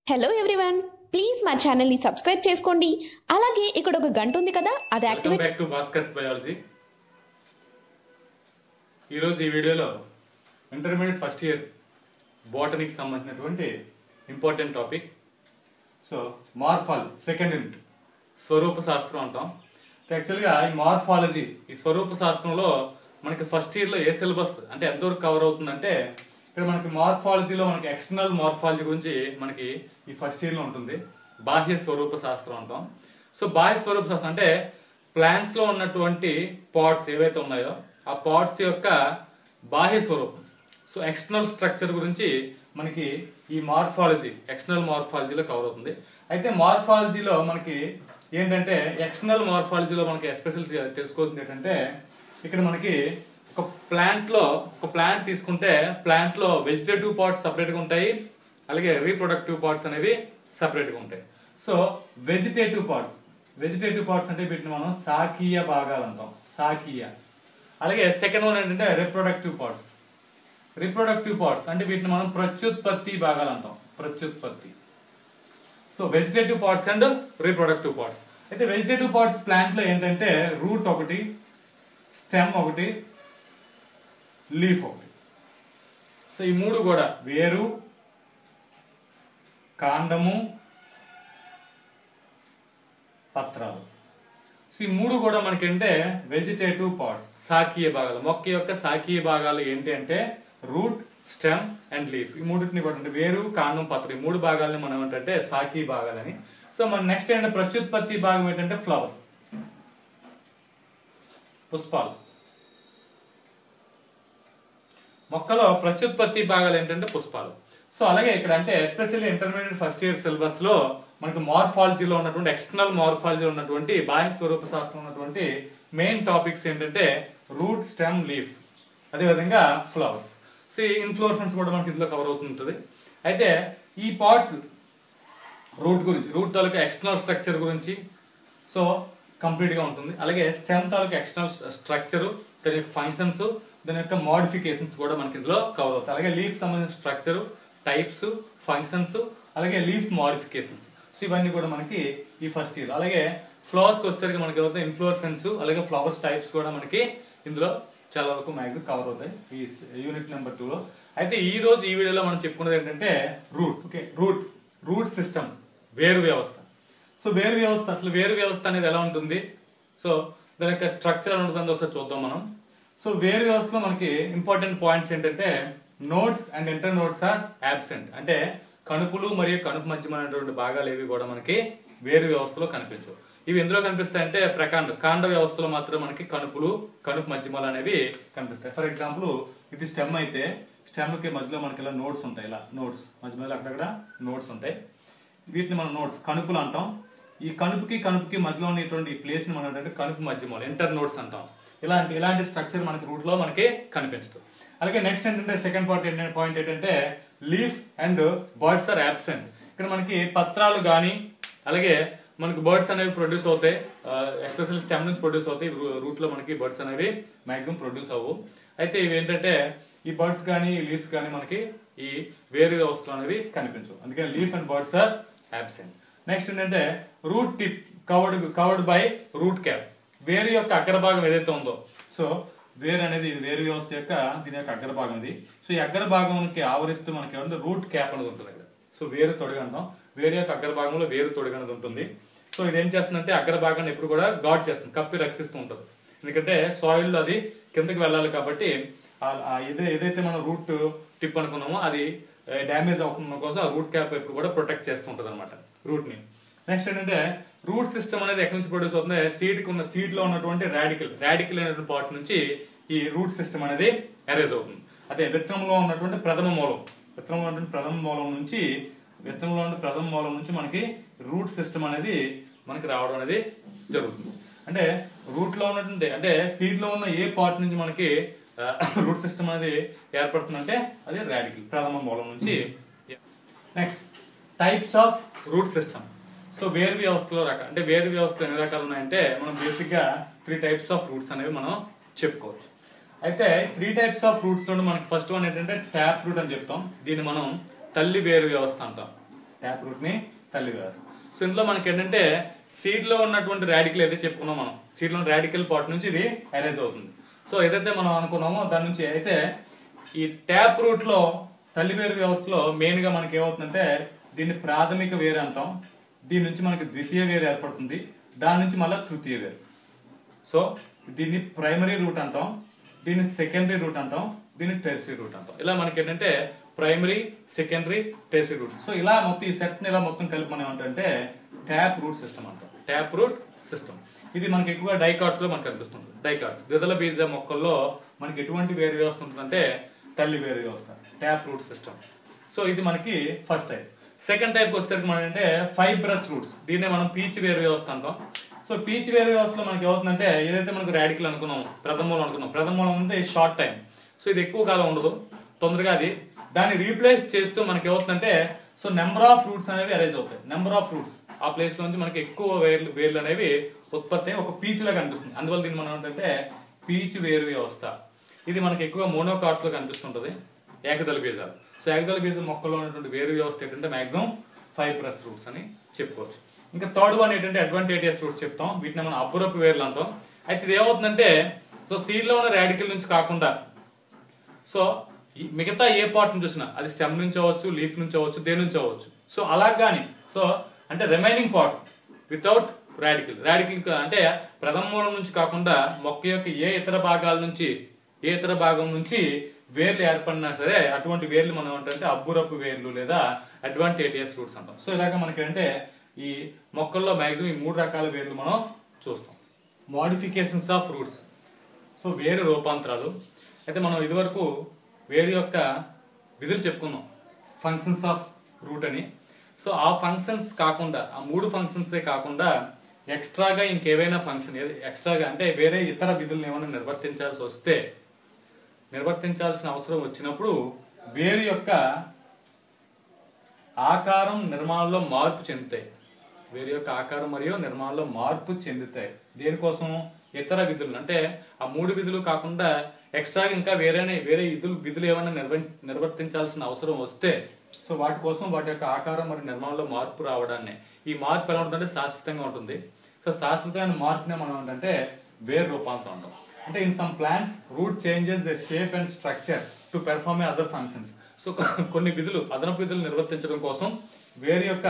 Hello everyone please మా ఛానల్ని subscribe చేసుకోండి అలాగే ఇక్కడ ఒక గంట ఉంది కదా అది welcome activate back to Bhaskar's biology ఈరోజు ఈ వీడియోలో ఇంటర్మీడియట్ ఫస్ట్ ఇయర్ బోటనీకి సంబంధించినటువంటి important topic so morphology second unit స్వరూప శాస్త్రం అంటాం యాక్చువల్గా ఈ మార్ఫాలజీ ఈ స్వరూప శాస్త్రంలో మనకి ఫస్ట్ ఇయర్లో ఏ సిలబస్ అంటే ఎంతవరకు కవర్ అవుతుందంటే ఇక్కడ మనకి మార్ఫాలజీలో మనకి ఎక్స్టర్నల్ మార్ఫాలజీ గురించి మనకి ఈ ఫస్ట్ ఇయర్లో ఉంటుంది బాహ్య స్వరూప శాస్త్రం అంటాం సో బాహ్య స్వరూప శాస్త్రం అంటే ప్లాంట్స్ లో ఉన్నటువంటి పార్ట్స్ ఏవైతే ఉన్నాయో ఆ పార్ట్స్ యొక్క బాహ్య స్వరూపం సో ఎక్స్టర్నల్ స్ట్రక్చర్ గురించి మనకి ఈ మార్ఫాలజీ ఎక్స్టర్నల్ మార్ఫాలజీలో కవర్ అవుతుంది అయితే మార్ఫాలజీలో మనకి ఏంటంటే ఎక్స్టర్నల్ మార్ఫాలజీలో మనకి ఎస్పెషల్ తెలుసుకోవాల్సింది ఏంటంటే ఇక్కడ మనకి ఒక ప్లాంట్ లో ఒక ప్లాంట్ తీసుకుంటే ప్లాంట్ లో వెజిటేటివ్ పార్ట్స్ సపరేట్ గా ఉంటాయి అలాగే రీప్రొడక్టివ్ పార్ట్స్ అనేవి సపరేట్ గా ఉంటాయి so vegetative parts vegetative parts అంటే వీటిని మనం సాకీయ భాగాలు అంటాం సాకీయ అలాగే సెకండ్ వన్ ఏంటంటే రిప్రొడక్టివ్ పార్ట్స్ రిప్రొడక్టివ్ పార్ట్స్ అంటే వీటిని మనం ప్రత్యుత్పత్తి భాగాలు అంటాం ప్రత్యుత్పత్తి so vegetative parts and reproductive parts అయితే వెజిటేటివ్ పార్ట్స్ ప్లాంట్ లో ఏంటంటే రూట్ ఒకటి స్టెమ్ ఒకటి లీఫ్ ఒకటి సో ఈ మూడు కూడా వేరు కాండము పత్రాలు సో ఈ మూడు కూడా మనకంటే వెజిటేటివ్ పార్ట్స్ సాకీయ భాగాలు మొక్క యొక్క సాకీయ భాగాలు ఏంటి అంటే రూట్ స్టెమ్ అండ్ లీఫ్ ఈ మూడింటిని కూడా అంటే వేరు కాండం పత్రం ఈ మూడు భాగాలని మనం ఏంటంటే సాకీ భాగాలని సో మన నెక్స్ట్ ఏంటంటే ప్రత్యుత్పత్తి భాగం ఏంటంటే ఫ్లవర్స్ పుష్పాలు మొక్కలో ప్రత్యుత్పత్తి భాగాలు ఏంటంటే పుష్పాలు సో అలాగే ఇక్కడ అంటే especially intermediate first year syllabus లో మనకి మార్ఫాలజీలో ఉన్నటువంటి ఎక్స్టర్నల్ మార్ఫాలజీలో ఉన్నటువంటి బాహ్య స్వరూప శాస్త్రం ఉన్నటువంటి మెయిన్ టాపిక్స్ ఏంటంటే రూట్ స్టెమ్ లీఫ్ అదేవిధంగా ఫ్లవర్స్ సో ఈ ఇన్ఫ్లోరసెన్స్ కూడా మనకి ఇందులో కవర్ అవుతుంటుంది అయితే ఈ పార్ట్స్ రూట్ గురించి రూట్ తాలూకా ఎక్స్టర్నల్ స్ట్రక్చర్ గురించి సో కంప్లీట్ గా ఉంటుంది అలాగే స్టెమ్ తాలూకా ఎక్స్టర్నల్ స్ట్రక్చర్ దాని యొక్క ఫంక్షన్స్ దాని యొక్క మోడిఫికేషన్స్ కూడా మనకి ఇందులో కవర్ అవుతాయి అలాగే లీఫ్ సంబంధించిన స్ట్రక్చర్ టైప్స్ ఫంక్షన్స్ అలాగే లీఫ్ మోడిఫికేషన్స్ సో ఇవన్నీ కూడా మనకి ఈ ఫస్ట్ ఇయర్ అలాగే ఫ్లవర్స్ కి వచ్చేసరికి మనకి అవుతాయి ఇన్ఫ్లోరసెన్స్ అలాగే ఫ్లవర్స్ టైప్స్ కూడా మనకి ఇందులో చాలా వరకు మ్యాక్సిమం కవర్ అవుతాయి ఈ యూనిట్ నెంబర్ టూ లో అయితే ఈ రోజు ఈ వీడియోలో మనం చెప్పుకున్నది ఏంటంటే root okay root root system వేరు వ్యవస్థ సో వేరు వ్యవస్థ అసలు వేరు వ్యవస్థ అనేది ఎలా ఉంటుంది సో దాని యొక్క స్ట్రక్చర్ ఎలా ఉంటుందో ఒకసారి చూద్దాం మనం సో వేరు వ్యవస్థలో మనకి ఇంపార్టెంట్ పాయింట్స్ ఏంటంటే nodes and internodes are absent అంటే కణుపులు మరియు కణుపు మధ్యమైనటువంటి భాగాలు ఏవి కూడా మనకి వేరు వ్యవస్థలో కనిపించవు ఇవి ఎందులో కనిపిస్తాయంటే ప్రకాండ కాండ వ్యవస్థలో మాత్రం మనకి కణుపులు కణుపు మధ్యమాలు అనేవి కనిపిస్తాయి ఫర్ ఎగ్జాంపుల్ ఇది స్టెమ్ అయితే స్టెమ్ కి మధ్యలో మనకి ఇలా నోట్స్ ఉంటాయి ఇలా నోట్స్ మధ్య మధ్యలో అక్కడక్కడ నోట్స్ ఉంటాయి వీటిని మనం నోట్స్ కణుపులు అంటాం ఈ కణుపుకి కణుపుకి మధ్యలో ఉన్నటువంటి ఈ ప్లేస్ ని మనం ఏంటంటే కణుపు మధ్యమాలు ఇంటర్ నోట్స్ అంటాం ఇలాంటి ఇలాంటి స్ట్రక్చర్ మనకి రూట్ లో మనకి కనిపించదు అలాగే నెక్స్ట్ ఏంటంటే సెకండ్ పాయింట్ ఏంటంటే పాయింట్ ఏంటంటే leaf and buds are absent ఇక్కడ మనకి పత్రాలు గాని అలాగే మనకి బర్డ్స్ అనేవి ప్రొడ్యూస్ అవుతాయి ఎస్పెషల్ స్టెమ్ నుంచి ప్రొడ్యూస్ అవుతాయి రూట్ లో మనకి బర్డ్స్ అనేవి మాక్సిమం ప్రొడ్యూస్ అవ్వు అయితే ఇవి ఏంటంటే ఈ బర్డ్స్ కానీ లీవ్స్ కానీ మనకి ఈ వేరు వ్యవస్థలు అనేవి కనిపించవు అందుకని leaf and buds are absent next ఏంటంటే root tip covered covered by root cap వేరు యొక్క అగ్రభాగం ఏదైతే ఉందో సో వేరు అనేది ఇది వేరు వ్యవస్థ యొక్క దీని యొక్క అగ్రభాగం ఇది సో ఈ అగ్రభాగంకి ఆవరిస్తూ మనకి ఏమంటే రూట్ క్యాప్ అనేది ఉంటుంది ఇక్కడ సో వేరు తొడగంటాం వేరు యొక్క అగ్రభాగంలో వేరు తొడగనది ఉంటుంది సో ఇది ఏం చేస్తుందంటే అగ్రభాగాన్ని ఎప్పుడు కూడా గాడ్ చేస్తుంది కప్పి రక్షిస్తూ ఉంటుంది ఎందుకంటే సాయిల్ అది కిందకి వెళ్ళాలి కాబట్టి ఆ- ఆ ఏదే ఏదైతే మనం రూట్ టిప్ అనుకున్నామో అది డ్యామేజ్ అవ్వకుండా కోసం ఆ రూట్ క్యాప్ ఎప్పుడు కూడా ప్రొటెక్ట్ చేస్తూ ఉంటుంది అనమాట రూట్ ని నెక్స్ట్ ఏంటంటే రూట్ సిస్టమ్ అనేది ఎక్కడి నుంచి ప్రొడ్యూస్ అవుతుంది సీడ్ కి ఉన్న సీడ్ లో ఉన్నటువంటి రాడికల్ రాడికల్ అనేటువంటి పార్ట్ నుంచి ఈ రూట్ సిస్టమ్ అనేది అరేజ్ అవుతుంది అదే విత్తనంలో ఉన్నటువంటి ప్రథమ మూలం విత్తనంలో ఉన్నటువంటి ప్రథమ మూలం నుంచి విత్తనంలో ఉన్న ప్రథమ మూలం నుంచి మనకి రూట్ సిస్టమ్ అనేది మనకి రావడం అనేది జరుగుతుంది అంటే రూట్ లో ఉన్నటువంటి అంటే సీడ్ లో ఉన్న ఏ పార్ట్ నుంచి మనకి రూట్ సిస్టమ్ అనేది ఏర్పడుతుందంటే అది రాడికల్ ప్రథమ మూలం నుంచి next types of root system so వేరు వ్యవస్థలో రకాలు అంటే వేరు వ్యవస్థ ఎన్ని రకాలు ఉన్నాయంటే మనం బేసిక్ గా త్రీ టైప్స్ ఆఫ్ రూట్స్ అనేవి మనం చెప్పుకోవచ్చు అయితే త్రీ టైప్స్ ఆఫ్ రూట్స్ లో మనకి ఫస్ట్ వన్ ఏంటంటే ట్యాప్ రూట్ అని చెప్తాం దీన్ని మనం తల్లి వేరు వ్యవస్థ అంటాం ట్యాప్ రూట్ ని తల్లి వ్యవస్థ సో ఇందులో మనకి ఏంటంటే సీడ్ లో ఉన్నటువంటి రాడికల్ ఏదైతే చెప్పుకున్నాం మనం సీడ్ లో రాడికల్ పార్ట్ నుంచి ఇది అరేంజ్ అవుతుంది సో ఏదైతే మనం అనుకున్నామో దాని నుంచి అయితే ఈ ట్యాప్ రూట్ లో తల్లి వేరు వ్యవస్థలో మెయిన్ గా మనకి ఏమవుతుందంటే దీన్ని ప్రాథమిక వేరు అంటాం దీని నుంచి మనకి ద్వితీయ వేరు ఏర్పడుతుంది దాని నుంచి మళ్ళీ తృతీయ వేరు సో దీన్ని ప్రైమరీ రూట్ అంటాం దీన్ని సెకండరీ రూట్ అంటాం దీన్ని టెర్సరీ రూట్ అంటాం ఇలా మనకి ఏంటంటే primary secondary tertiary root so ఇలా మొత్తం ఈ సెట్ ని ఇలా మొత్తం కలిపి మనం ఏంటంటే ట్యాప్ రూట్ సిస్టమ్ అంటాం ట్యాప్ రూట్ సిస్టమ్ ఇది మనకి ఎక్కువగా డైకార్డ్స్ లో మనకు కనిపిస్తుంది డైకార్డ్స్ ద్విదల బీజ మొక్కల్లో మనకి ఎటువంటి వేరు వ్యవస్థ ఉంటుందంటే తల్లి వేరు వ్యవస్థ ట్యాప్ రూట్ సిస్టమ్ సో ఇది మనకి ఫస్ట్ టైప్ సెకండ్ టైప్ వచ్చేసరికి మనం అంటే ఫైబ్రస్ రూట్స్ దీన్నే మనం పీచ్ వేరు వ్యవస్థ అంటాం సో పీచ్ వేరు వ్యవస్థలో మనకి ఏమవుతుందంటే ఏదైతే మనకు రాడికల్ అనుకున్నాం ప్రథమ మూలం అనుకున్నాం ప్రథమ మూలం అంటే షార్ట్ టైం సో ఇది ఎక్కువ కాలం ఉండదు తొందరగా అది దాన్ని రీప్లేస్ చేస్తూ మనకి ఏమవుతుందంటే సో నెంబర్ ఆఫ్ రూట్స్ అనేవి అరేంజ్ అవుతాయి నెంబర్ ఆఫ్ రూట్స్ ఆ ప్లేస్ లో నుంచి మనకి ఎక్కువ వేర్లు వేర్లు అనేవి ఉత్పత్తి అయ్యి ఒక పీచ్ లాగా కనిపిస్తుంది అందువల్ల దీన్ని మనం ఏంటంటే పీచ్ వేరు వ్యవస్థ ఇది మనకి ఎక్కువ మోనోకార్డ్స్ లో కనిపిస్తుంటది ఏకదళ బీజాలు సో ఏకదళ బీజ మొక్కలో ఉన్నటువంటి వేరు వ్యవస్థ ఏంటంటే మాక్సిమం ఫైవ్ ప్లస్ రూట్స్ అని చెప్పుకోవచ్చు ఇంకా థర్డ్ వన్ ఏంటంటే అడ్వాంటేజియస్ రూట్స్ చెప్తాం వీటిని మనం అబ్బురపు వేర్లు అంటాం అయితే ఇది ఏమవుతుందంటే సో సీడ్ లో ఉన్న రాడికల్ నుంచి కాకుండా సో ఈ మిగతా ఏ పార్ట్ నుంచి వచ్చినా అది స్టెమ్ నుంచి అవ్వచ్చు లీఫ్ నుంచి అవ్వచ్చు దేని నుంచి అవ్వచ్చు సో అలా కానీ సో అంటే remaining parts without radical radical అంటే ప్రథమ మూలం నుంచి కాకుండా మొక్క యొక్క ఏ ఇతర భాగాల నుంచి ఏ ఇతర భాగం నుంచి వేర్లు ఏర్పడినా సరే అటువంటి వేర్లు మనం ఏంటంటే అబ్బురపు వేర్లు లేదా అడ్వాంటేజియస్ రూట్స్ అంటాం సో ఇలాగ మనకి అంటే ఈ మొక్కల్లో మాక్సిమం ఈ మూడు రకాల వేర్లు మనం చూస్తాం మోడిఫికేషన్స్ ఆఫ్ రూట్స్ సో వేరు రూపాంతరాలు అయితే మనం ఇదివరకు వేరు యొక్క విధులు చెప్పుకున్నాం ఫంక్షన్స్ ఆఫ్ రూట్ అని సో ఆ ఫంక్షన్స్ కాకుండా ఆ మూడు ఫంక్షన్సే కాకుండా ఎక్స్ట్రాగా ఇంకేవైనా ఫంక్షన్ ఎక్స్ట్రాగా అంటే వేరే ఇతర విధులను ఏమైనా నిర్వర్తించాల్సి వస్తే నిర్వర్తించాల్సిన అవసరం వచ్చినప్పుడు వేరు యొక్క ఆకారం నిర్మాణంలో మార్పు చెందుతాయి వేరు యొక్క ఆకారం మరియు నిర్మాణంలో మార్పు చెందుతాయి దేనికోసం ఇతర విధులు అంటే ఆ మూడు విధులు కాకుండా ఎక్స్ట్రాగా ఇంకా వేరే వేరే విధులు విధులు ఏమైనా నిర్వ నిర్వర్తించాల్సిన అవసరం వస్తే సో వాటి కోసం వాటి యొక్క ఆకారం మరియు నిర్మాణంలో మార్పు రావడాన్ని ఈ మార్పు ఎలా ఉంటుందంటే శాశ్వతంగా ఉంటుంది సో శాశ్వతమైన మార్పునే మనం ఏంటంటే వేరు రూపాంతరం అంటాం అంటే in some plants root changes the shape and structure to perform a other functions so కొన్ని విధులు అదనపు విధులు నిర్వర్తించడం కోసం వేరు యొక్క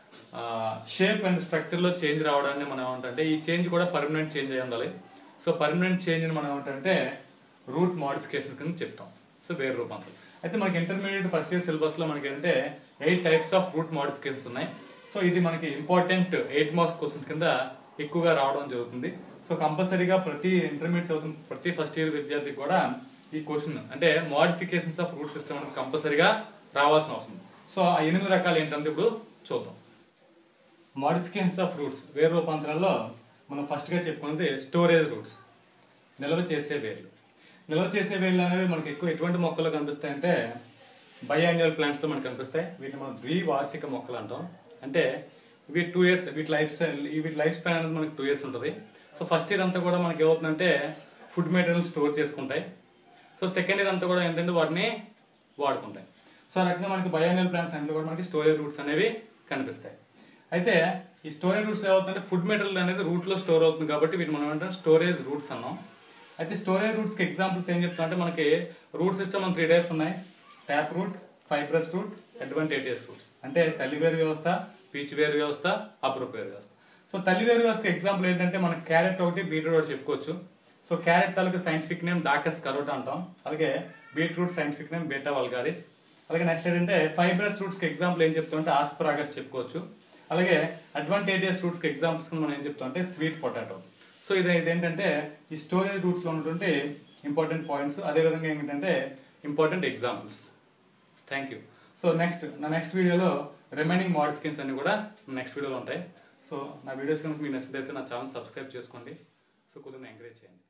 షేప్ అండ్ స్ట్రక్చర్ లో చేంజ్ రావడాన్ని మనం ఏమంటే ఈ చేంజ్ కూడా పర్మనెంట్ చేంజ్ అయి ఉండాలి సో పర్మనెంట్ చేంజ్ ని మనం ఏమంటే రూట్ మోడిఫికేషన్ కింద చెప్తాం సో వేరు రూపాంతరం అయితే మనకి ఇంటర్మీడియట్ ఫస్ట్ ఇయర్ సిలబస్ లో మనకి ఏంటంటే eight types of root modifications ఉన్నాయి సో ఇది మనకి ఇంపార్టెంట్ ఎయిట్ మార్క్స్ క్వశ్చన్స్ కింద ఎక్కువగా రావడం జరుగుతుంది సో కంపల్సరీగా ప్రతి ఇంటర్మీడియట్ చదువుతున్న ప్రతి ఫస్ట్ ఇయర్ విద్యార్థికి కూడా ఈ క్వశ్చన్ అంటే మోడిఫికేషన్స్ ఆఫ్ రూట్ సిస్టమ్ అనేది కంపల్సరీగా రావాల్సిన అవసరం ఉంది. సో ఆ ఎనిమిది రకాలు ఏంటంటే ఇప్పుడు చూద్దాం మోడిఫికేషన్స్ ఆఫ్ రూట్స్ వేరు రూపాంతరాల్లో మనం ఫస్ట్ గా చెప్పుకున్నది స్టోరేజ్ రూట్స్ నిల్వ చేసే వేర్లు నిల్వ చేసే వేర్లు అనేవి మనకి ఎక్కువ ఎటువంటి మొక్కలు కనిపిస్తాయంటే బయాన్యువల్ ప్లాంట్స్ లో మనకు కనిపిస్తాయి వీటిని మనం ద్వివార్షిక మొక్కలు అంటాం అంటే ఇవి టూ ఇయర్స్ వీటి లైఫ్ స్టైల్ వీటి లైఫ్ స్పాన్ అనేది మనకి టూ ఇయర్స్ ఉంటుంది సో ఫస్ట్ ఇయర్ అంతా కూడా మనకి ఏమవుతుందంటే ఫుడ్ మెటీరియల్ స్టోర్ చేసుకుంటాయి సో సెకండ్ ఇయర్ అంతా కూడా ఏంటంటే వాటిని వాడుకుంటాయి సో ఆ రకంగా మనకి బయాన్యువల్ ప్లాంట్స్ అన్ని కూడా మనకి స్టోరేజ్ రూట్స్ అనేవి కనిపిస్తాయి అయితే ఈ స్టోరేజ్ రూట్స్ ఏమవుతుందంటే ఫుడ్ మెటీరియల్ అనేది రూట్ లో స్టోర్ అవుతుంది కాబట్టి వీటి మనం ఏంటంటే స్టోరేజ్ రూట్స్ అన్నాం అయితే స్టోరేజ్ రూట్స్ కి ఎగ్జాంపుల్స్ ఏం చెప్తా అంటే మనకి రూట్ సిస్టమ్ త్రీ టైప్స్ ఉన్నాయి tap root fibrous root advantageous roots అంటే తల్లివేరు వ్యవస్థ పీచ్ వేరు వ్యవస్థ అప్రూప్ వేరు వ్యవస్థ సో తల్లివేరు వ్యవస్థకి ఎగ్జాంపుల్ ఏంటంటే మనకి క్యారెట్ ఒకటి బీట్రూట్ ఒకటి చెప్పుకోవచ్చు సో క్యారెట్ తాలూకు సైంటిఫిక్ నేమ్ డాకస్ కరోటా అంటాం అలాగే బీట్రూట్ సైంటిఫిక్ నేమ్ బేటా వల్గారిస్ అలాగే నెక్స్ట్ ఏంటంటే ఫైబ్రస్ రూట్స్ కి ఎగ్జాంపుల్ ఏం చెప్తామంటే ఆస్పరాగస్ చెప్పుకోవచ్చు అలాగే అడ్వాంటేజియస్ రూట్స్ కి ఎగ్జాంపుల్స్ మనం ఏం చెప్తాం అంటే స్వీట్ పొటాటో సో ఇది ఇదేంటంటే ఈ స్టోరేజ్ రూట్స్ లో ఉన్నటువంటి ఇంపార్టెంట్ పాయింట్స్ అదే విధంగా ఏంటంటే important examples thank you so next నా నెక్స్ట్ వీడియోలో రిమైనింగ్ మోడిఫికేషన్స్ అన్ని కూడా నెక్స్ట్ వీడియోలో ఉంటాయి సో నా వీడియోస్ కనుక మీకు నచ్చితే నా ఛానల్ సబ్స్క్రైబ్ చేసుకోండి సో కొద్దిగా ఎంకరేజ్ చేయండి